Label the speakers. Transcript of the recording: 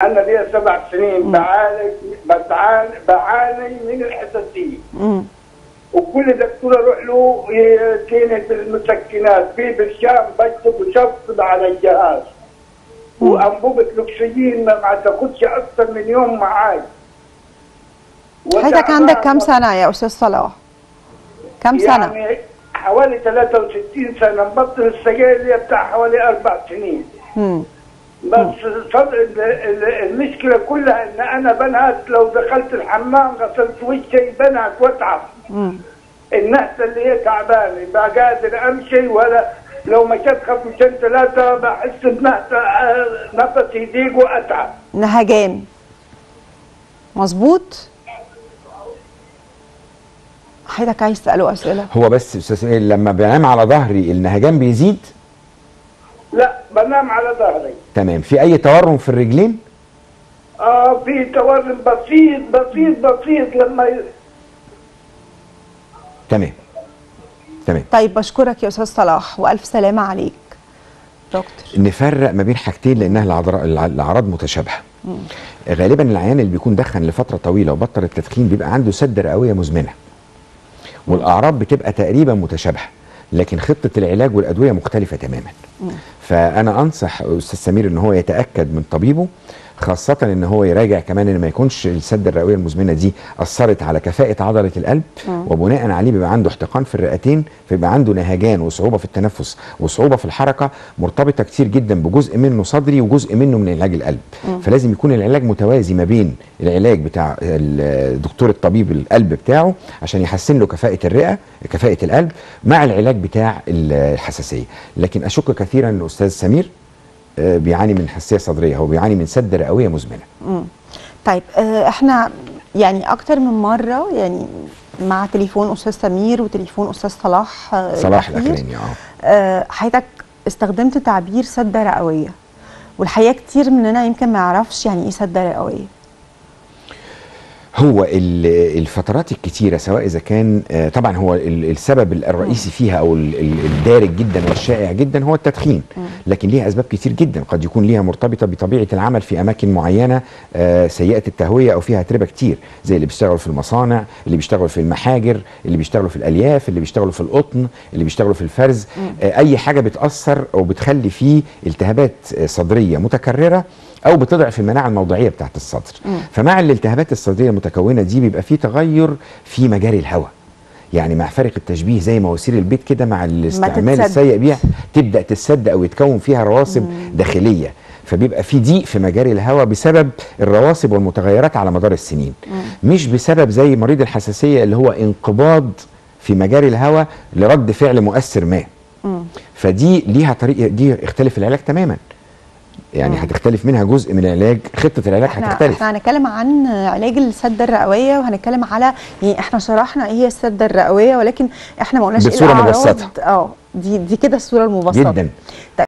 Speaker 1: انا لي سبع سنين بعالج بتعالج بعاني من الحساسيه
Speaker 2: مم.
Speaker 1: وكل دكتور اروح له يديني بالمسكنات في بالشام بكتب وشفط على الجهاز وانبوبه الاكسجين ما ما تاخدش اكثر من يوم معاي
Speaker 2: حضرتك عندك كام سنه يا استاذ صلاح كام سنه
Speaker 1: يعني حوالي 63 سنه مبطل السجاير لي بتاع حوالي اربع سنين
Speaker 2: مم.
Speaker 1: بس صد... ال- ال- المشكله كلها ان انا بنهت لو دخلت الحمام غسلت وشي بنهت واتعب
Speaker 2: مم.
Speaker 1: النهته اللي هي تعبانه بقى قادر امشي ولا لو مشيت خطوتين ثلاثه بحس بنهته آه، نفسي يضيق واتعب
Speaker 2: نهجان مظبوط حضرتك عايز تساله اسئله
Speaker 3: هو بس استاذ سمير لما بنام على ظهري النهجان بيزيد
Speaker 1: لا بنام على ظهري
Speaker 3: تمام في اي تورم في الرجلين
Speaker 1: اه في تورم بسيط بسيط بسيط لما ي...
Speaker 3: تمام تمام
Speaker 2: طيب بشكرك يا استاذ صلاح والف سلامه عليك دكتور
Speaker 3: نفرق ما بين حاجتين لانها العذراء- الع- الاعراض متشابهه غالبا العيان اللي بيكون دخن لفتره طويله وبطل التدخين بيبقى عنده سد رئويه مزمنه والاعراض بتبقى تقريبا متشابهه لكن خطه العلاج والادويه مختلفه تماما فانا انصح استاذ سمير ان هو يتاكد من طبيبه خاصة ان هو يراجع كمان ان ما يكونش السد الرئوية المزمنة دي اثرت على كفاءة عضلة القلب وبناء عليه بيبقى عنده احتقان في الرئتين فيبقى عنده نهجان وصعوبة في التنفس وصعوبة في الحركة مرتبطة كتير جدا بجزء منه صدري وجزء منه من علاج القلب فلازم يكون العلاج متوازي ما بين العلاج بتاع الدكتور الطبيب القلب بتاعه عشان يحسن له كفاءة الرئة كفاءة القلب مع العلاج بتاع الحساسية لكن اشك كثيرا ان الاستاذ سمير آه، بيعاني من حساسيه صدريه هو بيعاني من سد رئويه مزمنه
Speaker 2: طيب آه، احنا يعني اكتر من مره يعني مع تليفون استاذ سمير وتليفون استاذ صلاح آه،
Speaker 3: صلاح
Speaker 2: الأخير،
Speaker 3: الاخراني اه
Speaker 2: آه، حضرتك استخدمت تعبير سده رئويه والحقيقه كتير مننا يمكن ما يعرفش يعني ايه سده رئويه
Speaker 3: هو ال- الفترات الكتيرة سواء إذا كان آه، طبعا هو ال- السبب الرئيسي فيها أو ال- ال- الدارج جدا والشائع جدا هو التدخين لكن ليها أسباب كتير جدا قد يكون ليها مرتبطة بطبيعة العمل في أماكن معينة آه، سيئة التهوية أو فيها أتربة كتير زي اللي بيشتغلوا في المصانع اللي بيشتغلوا في المحاجر اللي بيشتغلوا في الألياف اللي بيشتغلوا في القطن اللي بيشتغلوا في الفرز آه، أي حاجة بتأثر أو بتخلي فيه التهابات آه، صدرية متكررة او بتضعف المناعه الموضعيه بتاعت الصدر فمع الالتهابات الصدريه المتكونه دي بيبقى في تغير في مجاري الهواء يعني مع فارق التشبيه زي مواسير البيت كده مع الاستعمال
Speaker 2: تتسد.
Speaker 3: السيء بيها تبدا تسد او يتكون فيها رواسب داخليه فبيبقى في ضيق في مجاري الهواء بسبب الرواسب والمتغيرات على مدار السنين مش بسبب زي مريض الحساسيه اللي هو انقباض في مجاري الهواء لرد فعل مؤثر ما فدي ليها طريقه دي اختلف العلاج تماما يعني هتختلف منها جزء من العلاج خطه العلاج
Speaker 2: احنا
Speaker 3: هتختلف
Speaker 2: احنا هنتكلم عن علاج السده الرئويه وهنتكلم على يعني احنا شرحنا ايه هي السده الرئويه ولكن احنا ما قلناش ايه
Speaker 3: بصورة
Speaker 2: الأعراض.
Speaker 3: مبسطة.
Speaker 2: اه دي دي كده الصوره المبسطه
Speaker 3: جدا